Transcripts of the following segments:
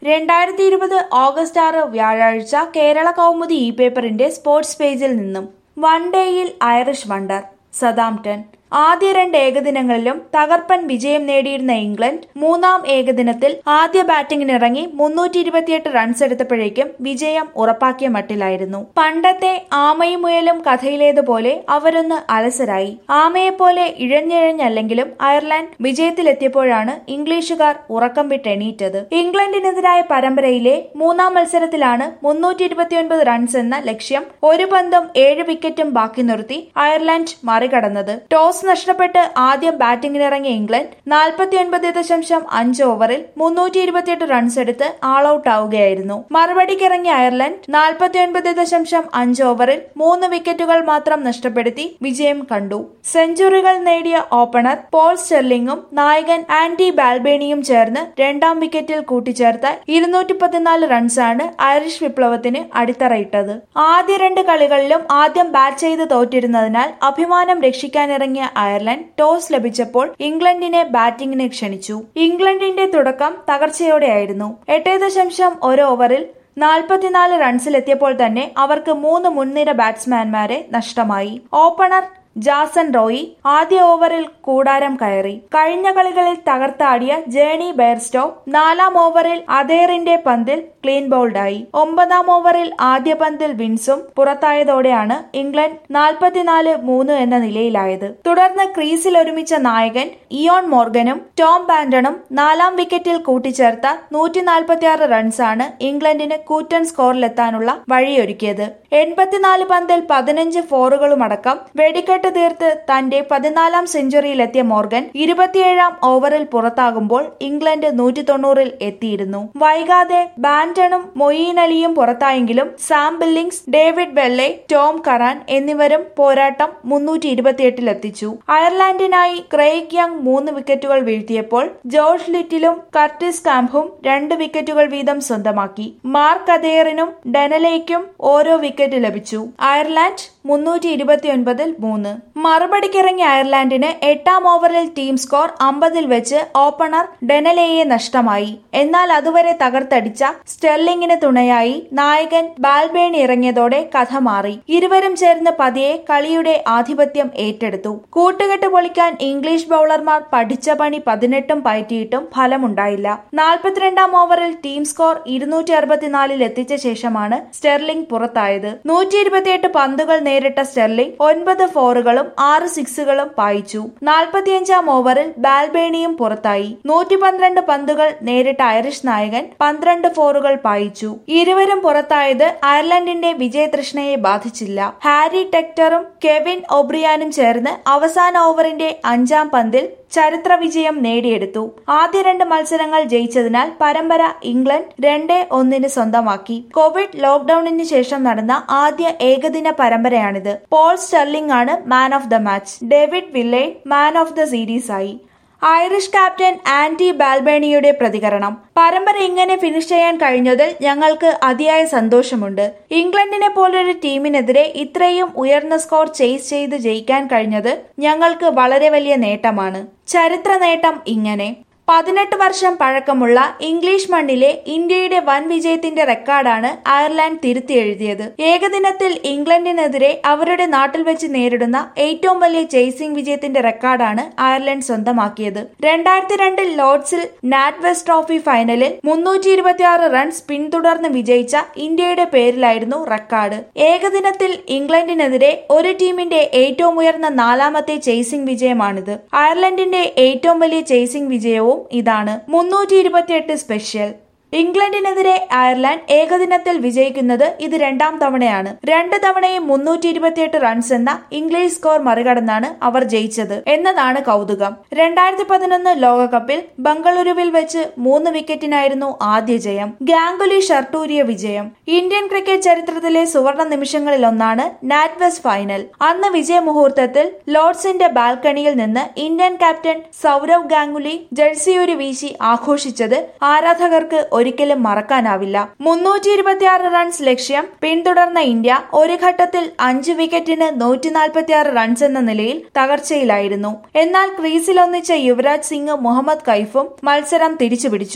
രണ്ടായിരത്തി ഇരുപത് ഓഗസ്റ്റ് ആറ് വ്യാഴാഴ്ച കേരള കൗമുദി ഇ പേപ്പറിന്റെ സ്പോർട്സ് പേജിൽ നിന്നും വൺ ഡേയിൽ ഐറിഷ് വണ്ടർ സതാംപ്ടൺ ആദ്യ രണ്ട് ഏകദിനങ്ങളിലും തകർപ്പൻ വിജയം നേടിയിരുന്ന ഇംഗ്ലണ്ട് മൂന്നാം ഏകദിനത്തിൽ ആദ്യ ബാറ്റിംഗിനിറങ്ങി മുന്നൂറ്റി ഇരുപത്തിയെട്ട് റൺസ് എടുത്തപ്പോഴേക്കും വിജയം ഉറപ്പാക്കിയ മട്ടിലായിരുന്നു പണ്ടത്തെ ആമയും മുയലും കഥയിലേതുപോലെ അവരൊന്ന് അലസരായി ആമയെപ്പോലെ ഇഴഞ്ഞിഴഞ്ഞല്ലെങ്കിലും അയർലാൻഡ് വിജയത്തിലെത്തിയപ്പോഴാണ് ഇംഗ്ലീഷുകാർ ഉറക്കം വിട്ടെണീറ്റത് ഇംഗ്ലണ്ടിനെതിരായ പരമ്പരയിലെ മൂന്നാം മത്സരത്തിലാണ് മുന്നൂറ്റി ഇരുപത്തിയൊൻപത് റൺസ് എന്ന ലക്ഷ്യം ഒരു പന്തും ഏഴ് വിക്കറ്റും ബാക്കി നിർത്തി അയർലാൻഡ് മറികടന്നത് ടോസ് നഷ്ടപ്പെട്ട് ആദ്യം ബാറ്റിംഗിനിറങ്ങിയ ഇംഗ്ലണ്ട് നാൽപ്പത്തിയൊൻപത് ദശാംശം അഞ്ച് ഓവറിൽ മുന്നൂറ്റി ഇരുപത്തിയെട്ട് റൺസ് എടുത്ത് ആൾ ഔട്ട് ആവുകയായിരുന്നു മറുപടിക്കിറങ്ങിയ അയർലൻഡ് നാൽപ്പത്തിയൊൻപത് ദശാംശം അഞ്ച് ഓവറിൽ മൂന്ന് വിക്കറ്റുകൾ മാത്രം നഷ്ടപ്പെടുത്തി വിജയം കണ്ടു സെഞ്ചുറികൾ നേടിയ ഓപ്പണർ പോൾ സ്റ്റെർലിംഗും നായകൻ ആൻഡി ബാൽബേണിയും ചേർന്ന് രണ്ടാം വിക്കറ്റിൽ കൂട്ടിച്ചേർത്ത ഇരുന്നൂറ്റി പതിനാല് റൺസാണ് ഐറിഷ് വിപ്ലവത്തിന് അടിത്തറയിട്ടത് ആദ്യ രണ്ട് കളികളിലും ആദ്യം ബാറ്റ് ചെയ്ത് തോറ്റിരുന്നതിനാൽ അഭിമാനം രക്ഷിക്കാനിറങ്ങിയ അയർലൻഡ് ടോസ് ലഭിച്ചപ്പോൾ ഇംഗ്ലണ്ടിനെ ബാറ്റിംഗിന് ക്ഷണിച്ചു ഇംഗ്ലണ്ടിന്റെ തുടക്കം തകർച്ചയോടെയായിരുന്നു എട്ട് ദശാംശം ഒരു ഓവറിൽ നാൽപ്പത്തിനാല് റൺസിലെത്തിയപ്പോൾ തന്നെ അവർക്ക് മൂന്ന് മുൻനിര ബാറ്റ്സ്മാൻമാരെ നഷ്ടമായി ഓപ്പണർ ജാസൻ റോയി ആദ്യ ഓവറിൽ കൂടാരം കയറി കഴിഞ്ഞ കളികളിൽ തകർത്താടിയ ജേണി ബെയർസ്റ്റോ നാലാം ഓവറിൽ അദേറിന്റെ പന്തിൽ ക്ലീൻ ബൗൾഡായി ഒമ്പതാം ഓവറിൽ ആദ്യ പന്തിൽ വിൻസും പുറത്തായതോടെയാണ് ഇംഗ്ലണ്ട് നാൽപ്പത്തിനാല് മൂന്ന് എന്ന നിലയിലായത് തുടർന്ന് ക്രീസിൽ ഒരുമിച്ച നായകൻ ഇയോൺ മോർഗനും ടോം ബാൻഡണും നാലാം വിക്കറ്റിൽ കൂട്ടിച്ചേർത്ത നൂറ്റി നാൽപ്പത്തിയാറ് റൺസാണ് ഇംഗ്ലണ്ടിന് കൂറ്റൻ സ്കോറിലെത്താനുള്ള വഴിയൊരുക്കിയത് എൺപത്തിനാല് പന്തിൽ പതിനഞ്ച് ഫോറുകളുമടക്കം വെടിക്കെട്ട് തീർത്ത് തന്റെ പതിനാലാം സെഞ്ചുറിയിലെത്തിയ മോർഗൻ ഇരുപത്തിയേഴാം ഓവറിൽ പുറത്താകുമ്പോൾ ഇംഗ്ലണ്ട് നൂറ്റി തൊണ്ണൂറിൽ എത്തിയിരുന്നു വൈകാതെ ബാൻറ്റണും മൊയ്യീൻ അലിയും പുറത്തായെങ്കിലും Sam Billings David Willey Tom Curran എന്നിവരും പോരാട്ടം മുന്നൂറ്റി ഇരുപത്തിയെട്ടിലെത്തിച്ചു അയർലാൻഡിനായി ക്രെയ്ഗ് യങ് മൂന്ന് വിക്കറ്റുകൾ വീഴ്ത്തിയപ്പോൾ ജോർജ് ലിറ്റിലും കർട്ടിസ് കാംപും രണ്ട് വിക്കറ്റുകൾ വീതം സ്വന്തമാക്കി മാർക്ക് അദേറിനും ഡെനലേക്കും ഓരോ വിക്കറ്റ് ലഭിച്ചു അയർലാൻഡ് മുന്നൂറ്റി ഇരുപത്തിയൊൻപതിൽ മൂന്ന് മറുപടിക്കിറങ്ങിയ അയർലാൻഡിന് എട്ടാം ഓവറിൽ ടീം സ്കോർ അമ്പതിൽ വെച്ച് ഓപ്പണർ ഡെനലെയെ നഷ്ടമായി എന്നാൽ അതുവരെ തകർത്തടിച്ച സ്റ്റെർലിംഗിന് തുണയായി നായകൻ ബാൽബേൺ ഇറങ്ങിയതോടെ കഥ മാറി ഇരുവരും ചേർന്ന് പതിയെ കളിയുടെ ആധിപത്യം ഏറ്റെടുത്തു കൂട്ടുകെട്ട് പൊളിക്കാൻ ഇംഗ്ലീഷ് ബൌളർമാർ പഠിച്ച പണി പതിനെട്ടും പയറ്റിയിട്ടും ഫലമുണ്ടായില്ല നാൽപ്പത്തിരണ്ടാം ഓവറിൽ ടീം സ്കോർ ഇരുന്നൂറ്റി അറുപത്തിനാലിൽ എത്തിച്ച ശേഷമാണ് സ്റ്റെർലിംഗ് പുറത്തായത് നൂറ്റി ഇരുപത്തിയെട്ട് പന്തുകൾ നേരിട്ട സ്റ്റെർലിംഗ് ഒൻപത് ഫോറുകളും ആറ് സിക്സുകളും പായിച്ചു നാൽപ്പത്തിയഞ്ചാം ഓവറിൽ ബാൽബേണിയും പുറത്തായി നൂറ്റി പന്ത്രണ്ട് പന്തുകൾ നേരിട്ട ഐറിഷ് നായകൻ പന്ത്രണ്ട് ഫോറുകൾ പായിച്ചു ഇരുവരും പുറത്തായത് അയർലൻഡിന്റെ വിജയതൃഷ്ണയെ ബാധിച്ചില്ല ഹാരി ടെക്ടറും കെവിൻ ഒബ്രിയാനും ചേർന്ന് അവസാന ഓവറിന്റെ അഞ്ചാം പന്തിൽ ചരിത്ര വിജയം നേടിയെടുത്തു ആദ്യ രണ്ട് മത്സരങ്ങൾ ജയിച്ചതിനാൽ പരമ്പര ഇംഗ്ലണ്ട് രണ്ടേ ഒന്നിന് സ്വന്തമാക്കി കോവിഡ് ലോക്ഡൌണിന് ശേഷം നടന്ന ആദ്യ ഏകദിന പരമ്പരയാണിത് പോൾ സ്റ്റെർലിംഗ് ആണ് man of the match David Willey man of the series ആയി ഐറിഷ് ക്യാപ്റ്റൻ ആന്റി ബാൽബേണിയുടെ പ്രതികരണം പരമ്പര ഇങ്ങനെ ഫിനിഷ് ചെയ്യാൻ കഴിഞ്ഞതിൽ ഞങ്ങൾക്ക് അതിയായ സന്തോഷമുണ്ട് ഇംഗ്ലണ്ടിനെ പോലൊരു ടീമിനെതിരെ ഇത്രയും ഉയർന്ന സ്കോർ ചേസ് ചെയ്ത് ജയിക്കാൻ കഴിഞ്ഞത് ഞങ്ങൾക്ക് വളരെ വലിയ നേട്ടമാണ് ചരിത്ര നേട്ടം ഇങ്ങനെ പതിനെട്ട് വർഷം പഴക്കമുള്ള ഇംഗ്ലീഷ് മണ്ണിലെ ഇന്ത്യയുടെ വൻ വിജയത്തിന്റെ റെക്കോർഡാണ് അയർലാൻഡ് തിരുത്തി എഴുതിയത് ഏകദിനത്തിൽ ഇംഗ്ലണ്ടിനെതിരെ അവരുടെ നാട്ടിൽ വെച്ച് നേരിടുന്ന ഏറ്റവും വലിയ ചേസിംഗ് വിജയത്തിന്റെ റെക്കോർഡാണ് അയർലൻഡ് സ്വന്തമാക്കിയത് രണ്ടായിരത്തി രണ്ടിൽ ലോർഡ്സിൽ നാറ്റ് വെസ്റ്റ് ട്രോഫി ഫൈനലിൽ മുന്നൂറ്റി ഇരുപത്തിയാറ് റൺസ് പിന്തുടർന്ന് വിജയിച്ച ഇന്ത്യയുടെ പേരിലായിരുന്നു റെക്കോർഡ് ഏകദിനത്തിൽ ഇംഗ്ലണ്ടിനെതിരെ ഒരു ടീമിന്റെ ഏറ്റവും ഉയർന്ന നാലാമത്തെ ചേസിംഗ് വിജയമാണിത് അയർലൻഡിന്റെ ഏറ്റവും വലിയ ചേസിംഗ് വിജയവും ഇതാണ് മുന്നൂറ്റി ഇരുപത്തിയെട്ട് സ്പെഷ്യൽ ഇംഗ്ലണ്ടിനെതിരെ അയർലാൻഡ് ഏകദിനത്തിൽ വിജയിക്കുന്നത് ഇത് രണ്ടാം തവണയാണ് രണ്ട് തവണയും മുന്നൂറ്റി ഇരുപത്തിയെട്ട് റൺസ് എന്ന ഇംഗ്ലീഷ് സ്കോർ മറികടന്നാണ് അവർ ജയിച്ചത് എന്നതാണ് കൗതുകം രണ്ടായിരത്തി പതിനൊന്ന് ലോകകപ്പിൽ ബംഗളൂരുവിൽ വെച്ച് മൂന്ന് വിക്കറ്റിനായിരുന്നു ആദ്യ ജയം ഗാംഗുലി ഷർട്ടൂരിയ വിജയം ഇന്ത്യൻ ക്രിക്കറ്റ് ചരിത്രത്തിലെ സുവർണ നിമിഷങ്ങളിൽ ഒന്നാണ് നാറ്റ് വെസ്റ്റ് ഫൈനൽ അന്ന് വിജയ മുഹൂർത്തത്തിൽ ലോർഡ്സിന്റെ ബാൽക്കണിയിൽ നിന്ന് ഇന്ത്യൻ ക്യാപ്റ്റൻ സൗരവ് ഗാംഗുലി ജഴ്സിയൊരു വീശി ആഘോഷിച്ചത് ആരാധകർക്ക് ഒരിക്കലും മറക്കാനാവില്ല മുന്നൂറ്റി ഇരുപത്തിയാറ് റൺസ് ലക്ഷ്യം പിന്തുടർന്ന ഇന്ത്യ ഒരു ഘട്ടത്തിൽ അഞ്ച് വിക്കറ്റിന് നൂറ്റി നാൽപ്പത്തിയാറ് റൺസ് എന്ന നിലയിൽ തകർച്ചയിലായിരുന്നു എന്നാൽ ക്രീസിൽ ഒന്നിച്ച യുവരാജ് സിംഗ് മുഹമ്മദ് കൈഫും മത്സരം തിരിച്ചുപിടിച്ചു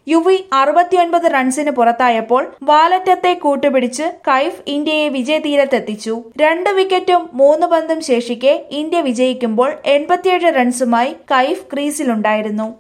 യുവി അറുപത്തിയൊൻപത് റൺസിന് പുറത്തായപ്പോൾ വാലറ്റത്തെ കൂട്ടുപിടിച്ച് കൈഫ് ഇന്ത്യയെ വിജയതീരത്തെത്തിച്ചു രണ്ട് വിക്കറ്റും മൂന്ന് പന്തും ശേഷിക്കെ ഇന്ത്യ വിജയിക്കുമ്പോൾ എൺപത്തിയേഴ് റൺസുമായി കൈഫ് ക്രീസിലുണ്ടായിരുന്നു